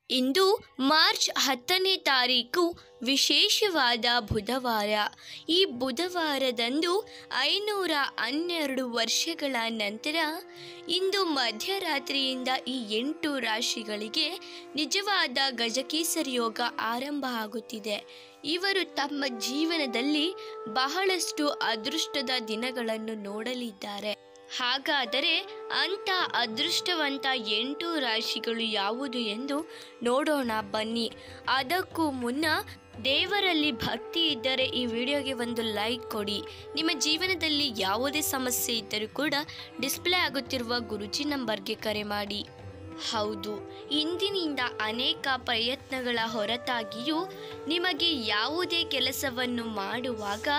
ಇಂದು March ಹತ್ತನೇ ತಾರೀಕು ವಿಶೇಷವಾದ ಬುಧವಾರ ಈ ಬುಧವಾರದಂದು ಐನೂರ ಹನ್ನೆರಡು ವರ್ಷಗಳ ನಂತರ ಇಂದು ಮಧ್ಯರಾತ್ರಿಯಿಂದ ಈ ಎಂಟು ರಾಶಿಗಳಿಗೆ ನಿಜವಾದ ಗಜಕೇಸರಿ ಯೋಗ ಆರಂಭ ಆಗುತ್ತಿದೆ ಇವರು ತಮ್ಮ ಜೀವನದಲ್ಲಿ ಬಹಳಷ್ಟು ಅದೃಷ್ಟದ ದಿನಗಳನ್ನು ನೋಡಲಿದ್ದಾರೆ ಹಾಗಾದರೆ ಅಂಥ ಅದೃಷ್ಟವಂತ ಎಂಟು ರಾಶಿಗಳು ಯಾವುದು ಎಂದು ನೋಡೋಣ ಬನ್ನಿ ಅದಕ್ಕೂ ಮುನ್ನ ದೇವರಲ್ಲಿ ಭಕ್ತಿ ಇದ್ದರೆ ಈ ವಿಡಿಯೋಗೆ ಒಂದು ಲೈಕ್ ಕೊಡಿ ನಿಮ್ಮ ಜೀವನದಲ್ಲಿ ಯಾವುದೇ ಸಮಸ್ಯೆ ಇದ್ದರೂ ಕೂಡ ಡಿಸ್ಪ್ಲೇ ಆಗುತ್ತಿರುವ ಗುರುಜಿ ನಂಬರ್ಗೆ ಕರೆ ಮಾಡಿ ಹೌದು ಇಂದಿನಿಂದ ಅನೇಕ ಪ್ರಯತ್ನಗಳ ಹೊರತಾಗಿಯೂ ನಿಮಗೆ ಯಾವುದೇ ಕೆಲಸವನ್ನು ಮಾಡುವಾಗ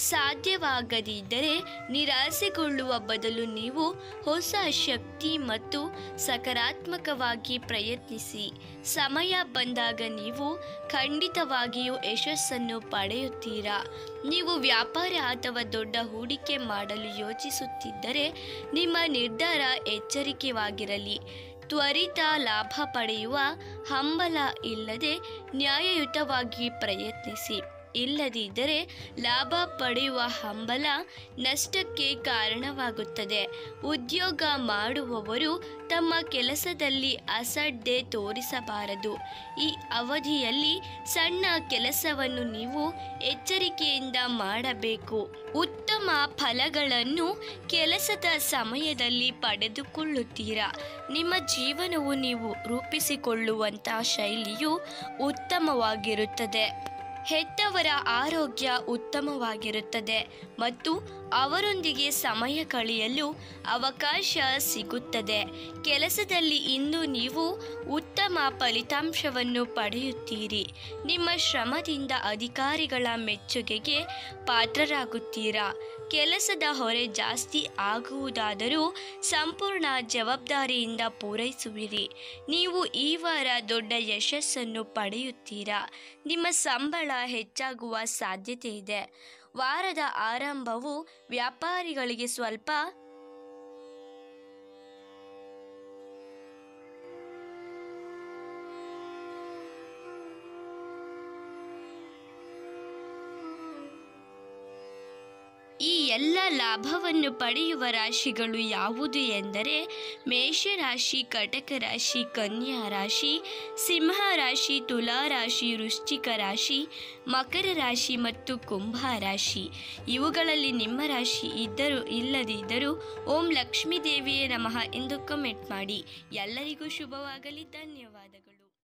ಸಾಧ್ಯವಾಗದಿದ್ದರೆ ನಿರಾಸೆಗೊಳ್ಳುವ ಬದಲು ನೀವು ಹೊಸ ಶಕ್ತಿ ಮತ್ತು ಸಕಾರಾತ್ಮಕವಾಗಿ ಪ್ರಯತ್ನಿಸಿ ಸಮಯ ಬಂದಾಗ ನೀವು ಖಂಡಿತವಾಗಿಯೂ ಯಶಸ್ಸನ್ನು ಪಡೆಯುತ್ತೀರಾ ನೀವು ವ್ಯಾಪಾರ ಅಥವಾ ದೊಡ್ಡ ಹೂಡಿಕೆ ಮಾಡಲು ಯೋಚಿಸುತ್ತಿದ್ದರೆ ನಿಮ್ಮ ನಿರ್ಧಾರ ಎಚ್ಚರಿಕೆವಾಗಿರಲಿ ತ್ವರಿತ ಲಾಭ ಪಡೆಯುವ ಹಂಬಲ ಇಲ್ಲದೆ ನ್ಯಾಯಯುತವಾಗಿ ಪ್ರಯತ್ನಿಸಿ ಇಲ್ಲದಿದ್ದರೆ ಲಾಭ ಪಡೆಯುವ ಹಂಬಲ ನಷ್ಟಕ್ಕೆ ಕಾರಣವಾಗುತ್ತದೆ ಉದ್ಯೋಗ ಮಾಡುವವರು ತಮ್ಮ ಕೆಲಸದಲ್ಲಿ ಅಸಡ್ಡೆ ತೋರಿಸಬಾರದು ಈ ಅವಧಿಯಲ್ಲಿ ಸಣ್ಣ ಕೆಲಸವನ್ನು ನೀವು ಎಚ್ಚರಿಕೆಯಿಂದ ಮಾಡಬೇಕು ಉತ್ತಮ ಫಲಗಳನ್ನು ಕೆಲಸದ ಸಮಯದಲ್ಲಿ ಪಡೆದುಕೊಳ್ಳುತ್ತೀರಾ ನಿಮ್ಮ ಜೀವನವು ನೀವು ರೂಪಿಸಿಕೊಳ್ಳುವಂಥ ಶೈಲಿಯು ಉತ್ತಮವಾಗಿರುತ್ತದೆ ಹೆತ್ತವರ ಆರೋಗ್ಯ ಉತ್ತಮವಾಗಿರುತ್ತದೆ ಮತ್ತು ಅವರೊಂದಿಗೆ ಸಮಯ ಕಳೆಯಲು ಅವಕಾಶ ಸಿಗುತ್ತದೆ ಕೆಲಸದಲ್ಲಿ ಇಂದು ನೀವು ಉತ್ತಮ ಫಲಿತಾಂಶವನ್ನು ಪಡೆಯುತ್ತೀರಿ ನಿಮ್ಮ ಶ್ರಮದಿಂದ ಅಧಿಕಾರಿಗಳ ಮೆಚ್ಚುಗೆಗೆ ಪಾತ್ರರಾಗುತ್ತೀರಾ ಕೆಲಸದ ಹೊರೆ ಜಾಸ್ತಿ ಆಗುವುದಾದರೂ ಸಂಪೂರ್ಣ ಜವಾಬ್ದಾರಿಯಿಂದ ಪೂರೈಸುವಿರಿ ನೀವು ಈ ವಾರ ದೊಡ್ಡ ಯಶಸ್ಸನ್ನು ಪಡೆಯುತ್ತೀರಾ ನಿಮ್ಮ ಸಂಬಳ ಹೆಚ್ಚಾಗುವ ಸಾಧ್ಯತೆ ಇದೆ ವಾರದ ಆರಂಭವು ವ್ಯಾಪಾರಿಗಳಿಗೆ ಸ್ವಲ್ಪ ಈ ಎಲ್ಲ ಲಾಭವನ್ನು ಪಡೆಯುವ ರಾಶಿಗಳು ಯಾವುದು ಎಂದರೆ ಮೇಷರಾಶಿ ಕಟಕ ರಾಶಿ ಕನ್ಯಾ ರಾಶಿ ಸಿಂಹ ರಾಶಿ ತುಲಾ ರಾಶಿ ವೃಶ್ಚಿಕ ರಾಶಿ ಮಕರ ರಾಶಿ ಮತ್ತು ಕುಂಭ ರಾಶಿ ಇವುಗಳಲ್ಲಿ ನಿಮ್ಮ ರಾಶಿ ಇದ್ದರೂ ಇಲ್ಲದಿದ್ದರೂ ಓಂ ಲಕ್ಷ್ಮೀ ದೇವಿಯೇ ನಮಃ ಎಂದು ಕಮೆಂಟ್ ಮಾಡಿ ಎಲ್ಲರಿಗೂ ಶುಭವಾಗಲಿ ಧನ್ಯವಾದಗಳು